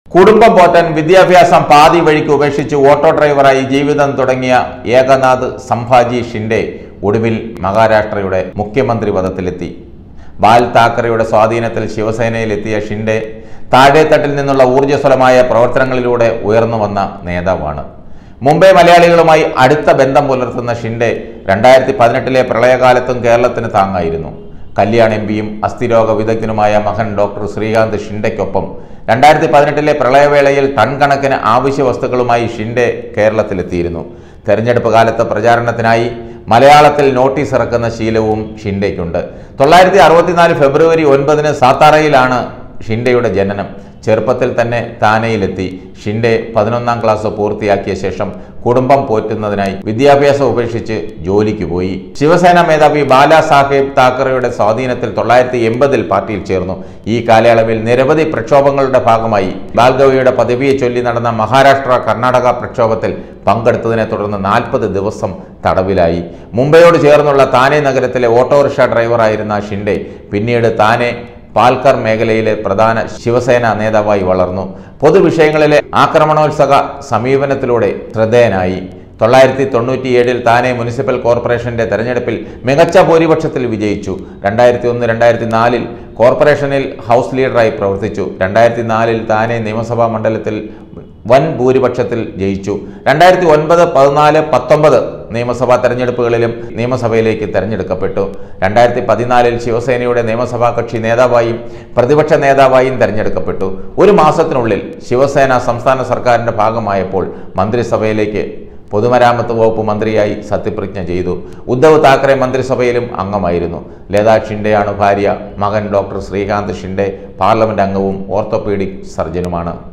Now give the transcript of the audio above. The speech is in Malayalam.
കുടുംബം പോറ്റാൻ വിദ്യാഭ്യാസം പാതി വഴിക്ക് ഉപേക്ഷിച്ച് ഓട്ടോ ഡ്രൈവറായി ജീവിതം തുടങ്ങിയ ഏകനാഥ് സംഭാജി ഷിൻഡെ ഒടുവിൽ മഹാരാഷ്ട്രയുടെ മുഖ്യമന്ത്രി പദത്തിലെത്തി ബാൽ താക്കറെയുടെ സ്വാധീനത്തിൽ ശിവസേനയിലെത്തിയ ഷിൻഡെ താഴെത്തട്ടിൽ നിന്നുള്ള ഊർജ്ജസ്വലമായ പ്രവർത്തനങ്ങളിലൂടെ ഉയർന്നു വന്ന നേതാവാണ് മുംബൈ മലയാളികളുമായി അടുത്ത ബന്ധം പുലർത്തുന്ന ഷിൻഡെ രണ്ടായിരത്തി പതിനെട്ടിലെ പ്രളയകാലത്തും കേരളത്തിന് താങ്ങായിരുന്നു കല്യാൺ എം പിയും അസ്ഥിരോഗ വിദഗ്ധനുമായ മകൻ ഡോക്ടർ ശ്രീകാന്ത് ഷിൻഡയ്ക്കൊപ്പം രണ്ടായിരത്തി പതിനെട്ടിലെ പ്രളയവേളയിൽ ടൺ കണക്കിന് ആവശ്യ വസ്തുക്കളുമായി ഷിൻഡെ കേരളത്തിലെത്തിയിരുന്നു തെരഞ്ഞെടുപ്പ് കാലത്ത് പ്രചാരണത്തിനായി മലയാളത്തിൽ നോട്ടീസ് ഇറക്കുന്ന ശീലവും ഷിൻഡയ്ക്കുണ്ട് തൊള്ളായിരത്തി അറുപത്തിനാല് ഫെബ്രുവരി ഒൻപതിന് സാത്താറയിലാണ് ഷിൻഡെയുടെ ജനനം ചെറുപ്പത്തിൽ തന്നെ താനയിലെത്തി ഷിൻഡെ പതിനൊന്നാം ക്ലാസ് പൂർത്തിയാക്കിയ ശേഷം കുടുംബം പോറ്റുന്നതിനായി വിദ്യാഭ്യാസം ഉപേക്ഷിച്ച് ജോലിക്ക് പോയി ശിവസേന മേധാവി ബാലാ സാഹേബ് താക്കറെയുടെ സ്വാധീനത്തിൽ തൊള്ളായിരത്തി എൺപതിൽ പാർട്ടിയിൽ ചേർന്നു ഈ കാലയളവിൽ നിരവധി പ്രക്ഷോഭങ്ങളുടെ ഭാഗമായി ബാൽഗവിയുടെ പദവിയെ ചൊല്ലി നടന്ന മഹാരാഷ്ട്ര കർണാടക പ്രക്ഷോഭത്തിൽ പങ്കെടുത്തതിനെ തുടർന്ന് നാൽപ്പത് ദിവസം തടവിലായി മുംബൈയോട് ചേർന്നുള്ള താനെ നഗരത്തിലെ ഓട്ടോറിക്ഷ ഡ്രൈവറായിരുന്ന ഷിൻഡെ പിന്നീട് താനെ പാൽക്കർ മേഖലയിലെ പ്രധാന ശിവസേന നേതാവായി വളർന്നു പൊതുവിഷയങ്ങളിലെ ആക്രമണോത്സക സമീപനത്തിലൂടെ ശ്രദ്ധേയനായി തൊള്ളായിരത്തി തൊണ്ണൂറ്റിയേഴിൽ താനെ മുനിസിപ്പൽ കോർപ്പറേഷന്റെ തെരഞ്ഞെടുപ്പിൽ മികച്ച ഭൂരിപക്ഷത്തിൽ വിജയിച്ചു രണ്ടായിരത്തി ഒന്ന് രണ്ടായിരത്തി നാലിൽ കോർപ്പറേഷനിൽ ഹൗസ് ലീഡറായി പ്രവർത്തിച്ചു രണ്ടായിരത്തി നാലിൽ താനെ നിയമസഭാ മണ്ഡലത്തിൽ വൻ ഭൂരിപക്ഷത്തിൽ ജയിച്ചു രണ്ടായിരത്തി ഒൻപത് പതിനാല് പത്തൊമ്പത് നിയമസഭാ തെരഞ്ഞെടുപ്പുകളിലും നിയമസഭയിലേക്ക് തെരഞ്ഞെടുക്കപ്പെട്ടു രണ്ടായിരത്തി പതിനാലിൽ ശിവസേനയുടെ നിയമസഭാ കക്ഷി നേതാവായും പ്രതിപക്ഷ നേതാവായും തെരഞ്ഞെടുക്കപ്പെട്ടു ഒരു മാസത്തിനുള്ളിൽ ശിവസേന സംസ്ഥാന സർക്കാരിന്റെ ഭാഗമായപ്പോൾ മന്ത്രിസഭയിലേക്ക് പൊതുമരാമത്ത് വകുപ്പ് മന്ത്രിയായി സത്യപ്രതിജ്ഞ ചെയ്തു ഉദ്ധവ് താക്കറെ മന്ത്രിസഭയിലും അംഗമായിരുന്നു ലതാ ഷിൻഡെയാണ് ഭാര്യ മകൻ ഡോക്ടർ ശ്രീകാന്ത് ഷിൻഡെ പാർലമെന്റ് അംഗവും ഓർത്തോപീഡിക് സർജനുമാണ്